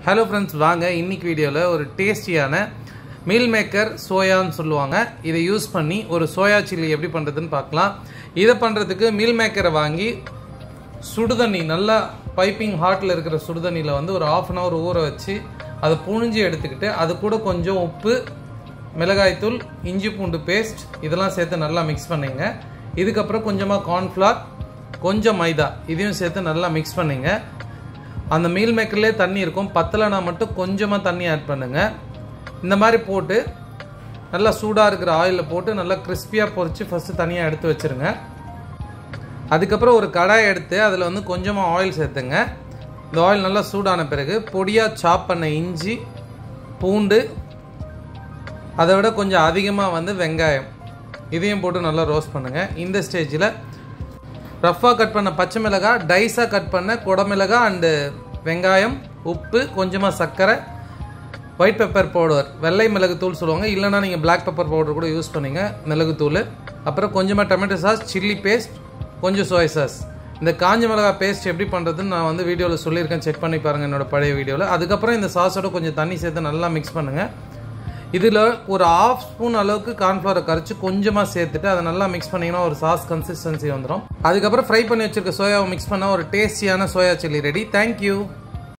hello friends வாங்க இன்னைக்கு வீடியோவில் ஒரு டேஸ்டியான மீல் மேக்கர் சோயான்னு சொல்லுவாங்க இதை யூஸ் பண்ணி ஒரு சோயா சில்லி எப்படி பண்ணுறதுன்னு பார்க்கலாம் இதை பண்ணுறதுக்கு மீல் மேக்கரை வாங்கி சுடுதண்ணி நல்லா பைப்பிங் ஹாட்டில் இருக்கிற சுடுதண்ணியில் வந்து ஒரு ஆஃப் அன் ஹவர் ஊற வச்சு அதை புழிஞ்சு எடுத்துக்கிட்டு அது கூட கொஞ்சம் உப்பு மிளகாய்த்தூள் இஞ்சி பூண்டு பேஸ்ட் இதெல்லாம் சேர்த்து நல்லா மிக்ஸ் பண்ணுங்க இதுக்கப்புறம் கொஞ்சமாக கார்ன்ஃப்ளார் கொஞ்சம் மைதா இதையும் சேர்த்து நல்லா மிக்ஸ் பண்ணுங்க அந்த மீல் மேக்கர்லேயே தண்ணி இருக்கும் பத்தலைனா மட்டும் கொஞ்சமாக தண்ணி ஆட் பண்ணுங்க இந்த மாதிரி போட்டு நல்லா சூடாக இருக்கிற ஆயிலில் போட்டு நல்லா கிறிஸ்பியாக பொரித்து ஃபஸ்ட்டு தனியாக எடுத்து வச்சுருங்க அதுக்கப்புறம் ஒரு கடாய் எடுத்து அதில் வந்து கொஞ்சமாக ஆயில் சேர்த்துங்க இந்த ஆயில் நல்லா சூடான பிறகு பொடியாக சாப் பண்ண இஞ்சி பூண்டு அதை விட கொஞ்சம் அதிகமாக வந்து வெங்காயம் இதையும் போட்டு நல்லா ரோஸ்ட் பண்ணுங்கள் இந்த ஸ்டேஜில் ரஃப்பாக கட் பண்ண பச்சை மிளகாய் டைஸாக கட் பண்ண குடமிளகாய் அண்டு வெங்காயம் உப்பு கொஞ்சமாக சர்க்கரை ஒயிட் பெப்பர் பவுடர் வெள்ளை மிளகுத்தூள் சொல்லுவாங்க இல்லைனா நீங்கள் பிளாக் பெப்பர் பவுடர் கூட யூஸ் பண்ணுங்க மிளகுத்தூள் அப்புறம் கொஞ்சமாக டொமேட்டோ சாஸ் சில்லி பேஸ்ட் கொஞ்சம் சோய் சாஸ் இந்த காஞ்ச மிளகாய் பேஸ்ட் எப்படி பண்ணுறதுன்னு நான் வந்து வீடியோவில் சொல்லியிருக்கேன் செக் பண்ணி பாருங்கள் என்னோட பழைய வீடியோவில் அதுக்கப்புறம் இந்த சாஸோட கொஞ்சம் தண்ணி சேர்த்து நல்லா மிக்ஸ் பண்ணுங்கள் இதில் ஒரு ஆஃப் ஸ்பூன் அளவுக்கு கார்ன்ஃப்ளவரை கரைச்சி கொஞ்சமாக சேர்த்துட்டு அதை நல்லா மிக்ஸ் பண்ணிங்கன்னா ஒரு சாஸ் கன்சிஸ்டன்சி வந்துடும் அதுக்கப்புறம் ஃப்ரை பண்ணி வச்சிருக்க சோயாவை மிக்ஸ் பண்ணால் ஒரு டேஸ்டியான சோயா சில்லி ரெடி தேங்க்யூ